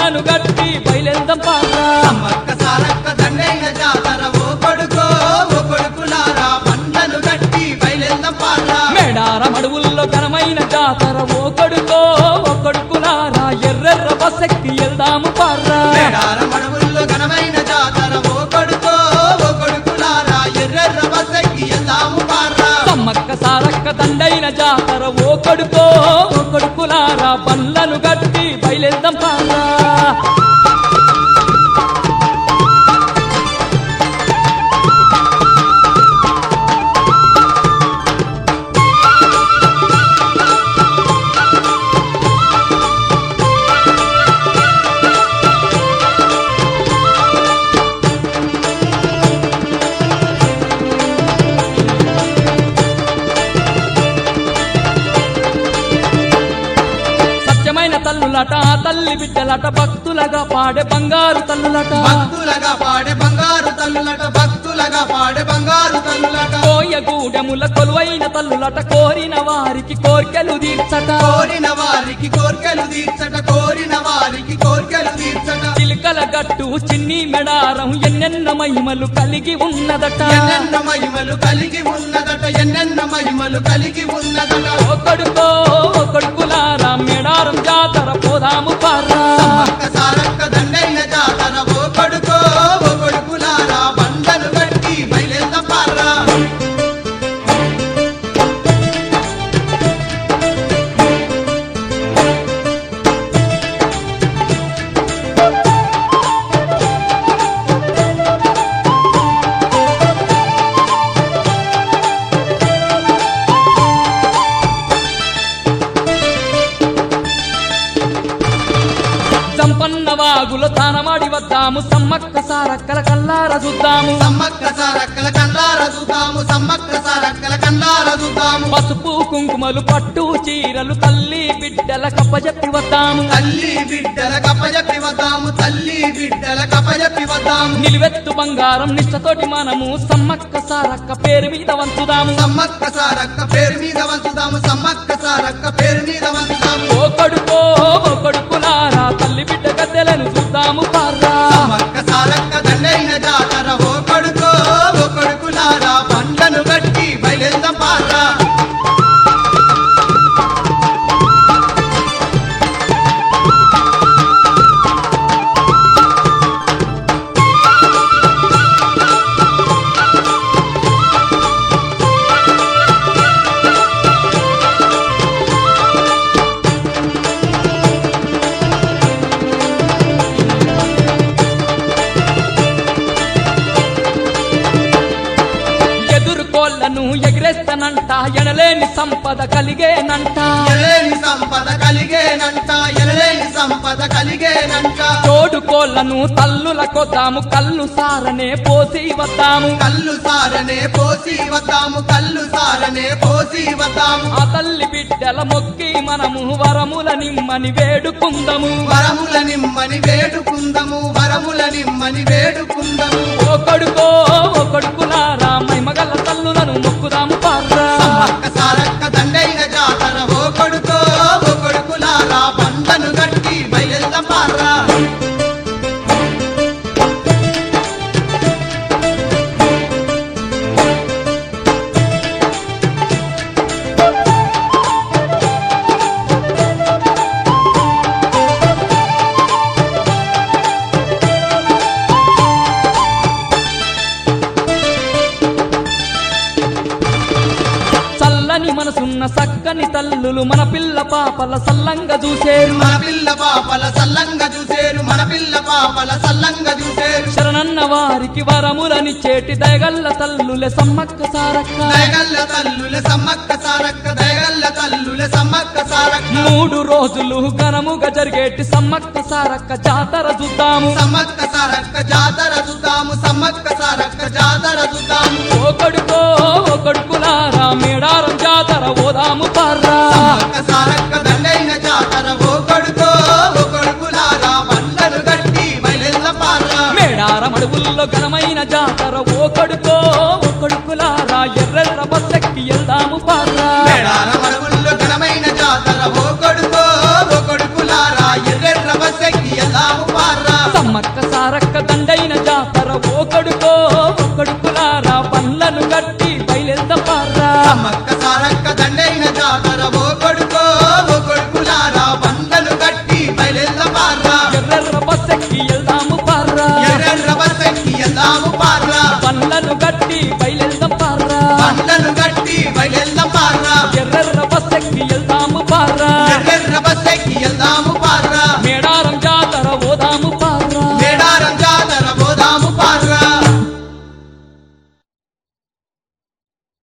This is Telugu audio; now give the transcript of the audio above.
బండ్లను గట్టి బయలెల్దాం పారా సమ్మక్క సారక్క దండైన జాతర ఓ కొడుకో ఓ కొడుకులారా బండ్లను కట్టి బయలెల్దాం పారా మేడారం అడవుల్లో ఘనమైన జాతర ఓ కొడుకో ఓ కొడుకులారా ఎర్రెర్ర బస్సెక్కి వెళ్దాము పారా మేడారం అడవుల్లో ఘనమైన జాతర ఓ కొడుకో ఓ కొడుకులారా ఎర్రెర్ర బస్సెక్కి వెళ్దాము పారా సమ్మక్క సారక్క దండైన జాతర ఓ కొడుకో ఓ కొడుకులారా బండ్లను గట్టి బయలెల్దాం పారా సత్యమైన తల్లులట తల్లి బిడ్డలట భక్తులగా పాడే బంగారు తల్లులట భక్తులగా పాడే బంగారు తల్లులట భక్తులగా పాడే బంగారు తల్లులట కోయగూడెముల కొలువైన తల్లులట కోరిన వారికి కోర్కెలు తీర్చట కోరిన వారికి కోర్కెలు తీర్చట కోరిన వారికి కోర్కెలు తీర్చట చిలుకల గట్టు చిన్ని మెడారం ఎన్నెన్న మహిమలు కలిగి ఉన్నదట ఎన్నెన్న మహిమలు కలిగి ఉన్నదట ఎన్నెన్న మహిమలు కలిగి ఉన్నదట ఓ కొడుకో ఓ కొడుకులారా మెడారం జాతర పోదాము పారా సమ్మక్క సారక్క దండైన జాతర ఓ కొడుకో ఓ కొడుకులారా బండలు కట్టి బయలుదేరదాం పారా సంపన్న వాగులో తానమాడి వద్దాము సమ్మక్క సారక్కల కల్లార చూద్దాము సమ్మక్క సారక్కల కండార చూద్దాము సమ్మక్క సారక్కల కండార చూద్దాము పసుపు కుంకుమలు పట్టు చీరలు తల్లి బిడ్డల కప్పజెప్పి వద్దాము తల్లి బిడ్డల కప్పజెప్పి వద్దాము తల్లి బిడ్డల కప్పజెప్పి వద్దాము నిలువెత్తు బంగారం నిష్టతోటి మనము సమ్మక్క సారక్క పేరు మీద వంచుదాము సమ్మక్క సారక్క పేరు మీద వంచుదాము సమ్మక్క సారక్క పేరు మీద వంచుదాము ఓ కొడుకో ఓ కొడుకులారా తల్లి బిడ్డ గద్దెలను చూద్దాము పారా సమ్మక్క సారక్క దండైన జాతర ఓ కొడుకో ఓ కొడుకులారా బండ్లను కట్టి బయలుదేరదాం పారా ఎదురు కోళ్లను ఎగిరేస్తానంట ఎనలేని సంపద కలిగేనంట ఎలలేని సంపద కలిగేనంట ఎలలేని సంపద కలిగేనంట తోడు కోళ్లను తల్లుల కొద్దాము కళ్ళు సారనే పోసి వద్దాము కళ్ళు సారనే పోసి వద్దాము కళ్ళు సారనే పోసి వద్దాము ఆ తల్లి బిడ్డల మొక్కి మనము వరముల నిమ్మని వేడుకుందము వరముల నిమ్మని వేడుకుందము వరముల నిమ్మని వేడుకుందము ఓ కొడుకో ఓ కొడుకులారా మైమగల్ల తల్లులను మొక్కుదాము పార్రా సమ్మక్క సారక్క దండైన జాతర ఓ కొడుకో ఓ కొడుకులారా బండను గట్టి బయలుదేరదాం పారా చల్లని మనసున్న సక్కని తల్లులు మన పిల్ల పాపల సల్లంగా చూసేరు మన పిల్ల పాపల సల్లంగా చూసేరు మన పిల్ల పాపల సల్లంగా చూసేరు శరణన్న వారికి వరములని చేటి దయగల్ల తల్లులే సమ్మక్క సారక్క దయగల్ల తల్లుల సమ్మక్క సారక్క దయగల్ల తల్లుల సమ్మక్క సారక్క మూడు రోజులు ఘనముగా జరిగేటి సమ్మక్క సారక్క జాతర చూద్దాము సమ్మక్క సారక్క జాతర చూద్దాము సమ్మక్క సారక్క జాతర చూద్దాము ఓ కొడుకో ఓ కొడుకులారా మేడారం జాతర ఓదాము పార్రా సమ్మక్క సారక్క దండైన జాతర ఓ కొడుకో ఓ కొడుకులారా బండలు గట్టి బయలెల్ల పారా మేడారం అడవుల్లో ఘనమైన జాతర ఓ కొడుకో ఓ కొడుకులారా ఎర్రెర్ర బస్సెక్కి వెళ్దాము పార్రా మేడార మడుగుల్లో ఘనమైన జాతర ఓ కొడుకో ఓ కొడుకులారా ఎర్రెర్ర బస్సెక్కి వెళ్దాము సమ్మక్క సారక్క